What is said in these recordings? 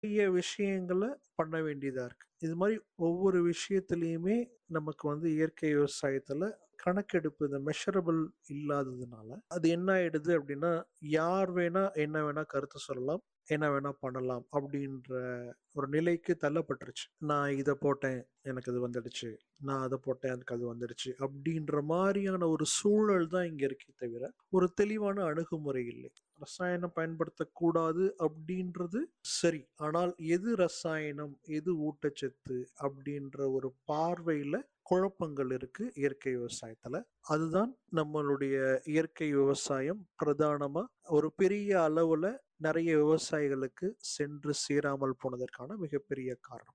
நிறைய விஷயங்கள பண்ண வேண்டியதா இருக்கு. இது மாரி ஒவ்வொரு விஷயத்திலயுமே நமக்கு வந்து இயற்கை விவசாயத்துல கணக்கெடுப்பு இந்த மெஷரபிள் இல்லாததுனால, அது என்ன ஆயிடுது அப்டின்னா, யார் வேணா என்ன வேணா கருத்து சொல்லலாம். என்ன வேணா பண்ணலாம் அப்டின்ற ஒரு நிலைக்கு தள்ளப்பட்டுருச்சு. நான் இத போட்டேன், எனக்கு அது வந்துடுச்சு. நான் அத போட்டேன், எனக்கு அது வந்துடுச்சு. அப்டின்ற மாரியான ஒரு சூழல் தான் இங்க இருக்கே தவிர, ஒரு தெளிவான அணுகுமுறை இல்லை. ரசாயனம் பயன்படுத்தக்கூடாது அப்டின்றது சரி. ஆனால் எது ரசாயனம், எது ஊட்டச்சத்து அப்டின்ற ஒரு பார்வையில குழப்பங்கள் இருக்கு இயற்கை விவசாயத்துல. அதுதான் நம்மளுடைய இயற்கை விவசாயம் பிரதானமா ஒரு பெரிய அளவுல நெறைய விவசாயிகளுக்கு சென்று சேராமல் போனதற்கான மிகப்பெரிய காரணம்.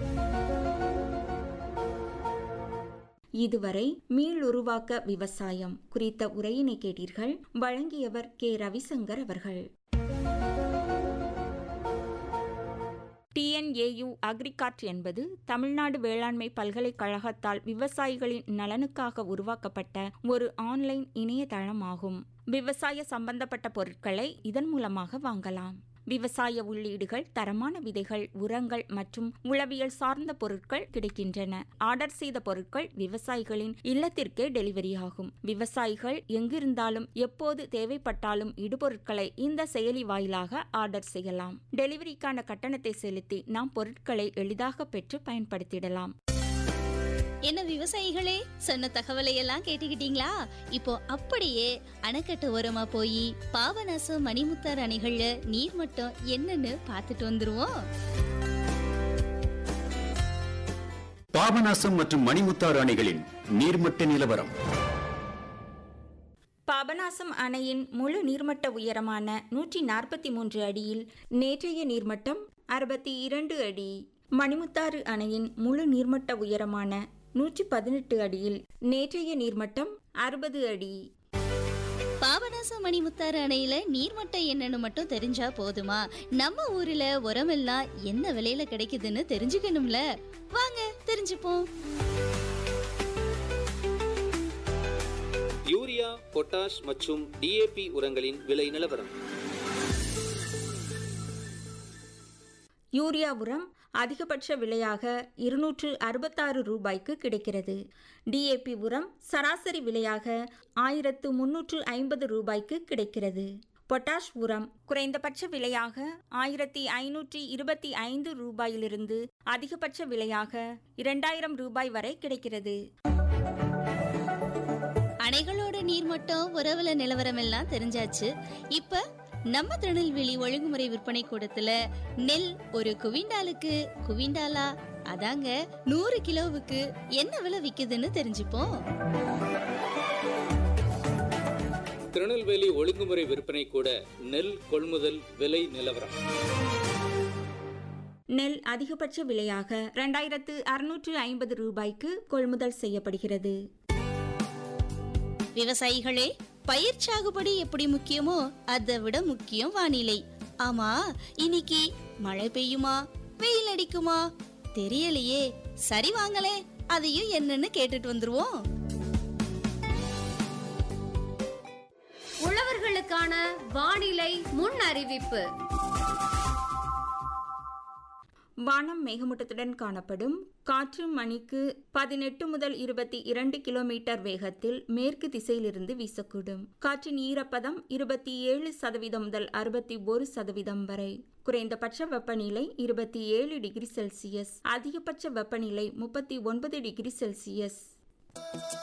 இதுவரை மீளுருவாக்க விவசாயம் குறித்த உரையினை கேட்டீர்கள். வழங்கியவர் கே. ரவிசங்கர் அவர்கள். டிஎன்ஏயு அக்ரிகாட் என்பது தமிழ்நாடு வேளாண்மை பல்கலைக்கழகத்தால் விவசாயிகளின் நலனுக்காக உருவாக்கப்பட்ட ஒரு ஆன்லைன் இணையதளமாகும். விவசாய சம்பந்தப்பட்ட பொருட்களை இதன் மூலமாக வாங்கலாம். விவசாய உள்ளீடுகள், தரமான விதைகள், உரங்கள் மற்றும் உளவியல் சார்ந்த பொருட்கள் கிடைக்கின்றன. ஆர்டர் செய்த பொருட்கள் விவசாயிகளின் இல்லத்திற்கே டெலிவரியாகும். விவசாயிகள் எங்கிருந்தாலும் எப்போது தேவைப்பட்டாலும் இடுபொருட்களை இந்த செயலி வாயிலாக ஆர்டர் செய்யலாம். டெலிவரிக்கான கட்டணத்தை செலுத்தி நாம் பொருட்களை எளிதாக பெற்று பயன்படுத்திடலாம். என்ன விவசாயிகளே சொன்ன தகவலை எல்லாம் கேட்டுக்கிட்டீங்களா இப்போ அப்படியே அணைக்கட்டு ஓரமா போய் பாபநாசம் மணிமுத்தார் அணைகள்ல நீர்மட்டம் என்னன்னு பார்த்துட்டு வந்துருவோம் பாபநாசம் மற்றும் மணிமுத்தாறு அணைகளின் நீர்மட்ட நிலவரம் பாபநாசம் அணையின் முழு நீர்மட்ட உயரமான நூற்றி நாற்பத்தி மூன்று அடியில் நேற்றைய நீர்மட்டம் அறுபத்தி இரண்டு அடி மணிமுத்தாறு அணையின் முழு நீர்மட்ட உயரமான நூற்றி பதினெட்டு அடியில் நேற்றைய நீர்மட்டம் அறுபது அடி பாபநாசம் மணிமுத்தாறு அணையில நீர்மட்டம் என்னன்னு மட்டும் தெரிஞ்சா போதுமா நம்ம ஊர்ல உரமெல்லாம் என்ன விலையில கிடைக்குதுன்னு தெரிஞ்சுக்கணும்ல வாங்க தெரிஞ்சுப்போம் யூரியா பொட்டாஷ் மற்றும் டிஏபி உரங்களின் விலை நிலவரம் யூரியா உரம் அதிகபட்ச விலையாக இருநூற்று அறுபத்தாறு ரூபாய்க்கு கிடைக்கிறது டிஏபி உரம் சராசரி விலையாக ஆயிரத்து முன்னூற்று ஐம்பது ரூபாய்க்கு கிடைக்கிறது பொட்டாஷ் உரம் குறைந்தபட்ச விலையாக ஆயிரத்தி ஐநூற்றி இருபத்தி ஐந்து ரூபாயிலிருந்து அதிகபட்ச விலையாக இரண்டாயிரம் ரூபாய் வரை கிடைக்கிறது அணைகளோட நீர்மட்டம் உறவுல நிலவரம் எல்லாம் தெரிஞ்சாச்சு இப்ப நம்ம திருநெல்வேலி ஒழுங்குமுறை விற்பனை கூடத்துல நெல் ஒரு குவிண்டாலுக்கு குவிண்டாலா அதாங்க நூறு கிலோவுக்கு என்ன விலை விக்குதுன்னு தெரிஞ்சுப்போம் திருநெல்வேலி ஒழுங்குமுறை விற்பனை கூட நெல் கொள்முதல் விலை நிலவரம் நெல் அதிகபட்ச விலையாக இரண்டாயிரத்து அறுநூற்று ஐம்பது ரூபாய்க்கு கொள்முதல் செய்யப்படுகிறது விவசாயிகளே பயிர் சாகுபடி எப்படி முக்கியமோ அதை விட முக்கியம் வானிலை ஆமா இன்னைக்கு மழை பெய்யுமா வெயில் அடிக்குமா தெரியலையே சரி வாங்களே அதையும் என்னன்னு கேட்டுட்டு வந்துருவோம் உழவர்களுக்கான வானிலை முன் அறிவிப்பு வானம் மேகமூட்டத்துடன் காணப்படும் காற்று மணிக்கு பதினெட்டு முதல் இருபத்தி இரண்டு கிலோமீட்டர் வேகத்தில் மேற்கு திசையிலிருந்து வீசக்கூடும் காற்றின் ஈரப்பதம் இருபத்தி ஏழு சதவீதம் முதல் அறுபத்தி ஒரு சதவீதம் வரை குறைந்தபட்ச வெப்பநிலை இருபத்தி ஏழு டிகிரி செல்சியஸ் அதிகபட்ச வெப்பநிலை முப்பத்தி ஒன்பது டிகிரி செல்சியஸ்